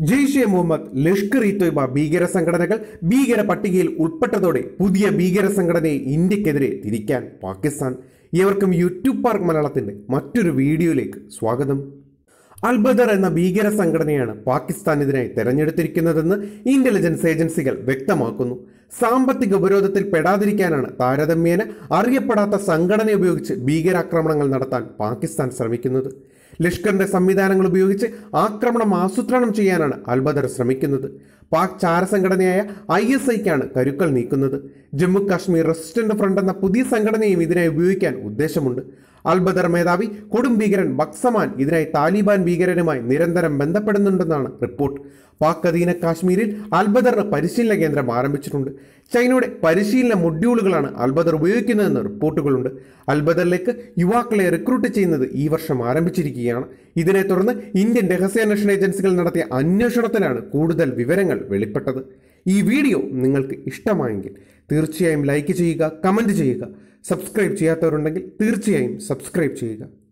ജെയ്ഷെ മുഹമ്മദ് ലഷ്കർ ഇ തൊയ്ബ ഭീകര സംഘടനകൾ ഭീകര പട്ടികയിൽ ഉൾപ്പെട്ടതോടെ പുതിയ ഭീകര സംഘടനയെ ഇന്ത്യക്കെതിരെ തിരിക്കാൻ പാകിസ്ഥാൻ ഏവർക്കും യൂട്യൂബ് പാർക്ക് മലയാളത്തിന്റെ മറ്റൊരു വീഡിയോയിലേക്ക് സ്വാഗതം അൽബദർ എന്ന ഭീകര സംഘടനയാണ് പാകിസ്ഥാൻ ഇതിനായി തെരഞ്ഞെടുത്തിരിക്കുന്നതെന്ന് ഇന്റലിജൻസ് ഏജൻസികൾ വ്യക്തമാക്കുന്നു സാമ്പത്തിക ഉപരോധത്തിൽ പെടാതിരിക്കാനാണ് താരതമ്യേന അറിയപ്പെടാത്ത സംഘടന ഉപയോഗിച്ച് ഭീകരാക്രമണങ്ങൾ നടത്താൻ പാകിസ്ഥാൻ ശ്രമിക്കുന്നത് ലഷ്കറിന്റെ സംവിധാനങ്ങൾ ഉപയോഗിച്ച് ആക്രമണം ആസൂത്രണം ചെയ്യാനാണ് അൽബദർ ശ്രമിക്കുന്നത് പാക് ചാരസംഘടനയായ ഐ എസ് ഐക്കാണ് കരുക്കൾ നീക്കുന്നത് ജമ്മു കാശ്മീർ റെസിസ്റ്റന്റ് ഫ്രണ്ട് എന്ന പുതിയ സംഘടനയും ഇതിനായി ഉപയോഗിക്കാൻ ഉദ്ദേശമുണ്ട് അൽബദർ മേധാവി കൊടും ഭീകരൻ ബക്സമാൻ ഇതിനായി താലിബാൻ ഭീകരരുമായി നിരന്തരം ബന്ധപ്പെടുന്നുണ്ടെന്നാണ് റിപ്പോർട്ട് പാക് അധീന കാശ്മീരിൽ അൽബദറിന് പരിശീലന കേന്ദ്രം ആരംഭിച്ചിട്ടുണ്ട് ചൈനയുടെ പരിശീലന മൊഡ്യൂളുകളാണ് അൽബദർ ഉപയോഗിക്കുന്നതെന്ന് റിപ്പോർട്ടുകളുണ്ട് അൽബദറിലേക്ക് യുവാക്കളെ റിക്രൂട്ട് ചെയ്യുന്നത് ഈ വർഷം ആരംഭിച്ചിരിക്കുകയാണ് ഇതിനെ തുടർന്ന് ഇന്ത്യൻ രഹസ്യാന്വേഷണ ഏജൻസികൾ നടത്തിയ അന്വേഷണത്തിലാണ് കൂടുതൽ വിവരങ്ങൾ വെളിപ്പെട്ടത് ഈ വീഡിയോ നിങ്ങൾക്ക് ഇഷ്ടമായെങ്കിൽ തീർച്ചയായും ലൈക്ക് ചെയ്യുക കമൻറ്റ് ചെയ്യുക സബ്സ്ക്രൈബ് ചെയ്യാത്തവരുണ്ടെങ്കിൽ തീർച്ചയായും സബ്സ്ക്രൈബ് ചെയ്യുക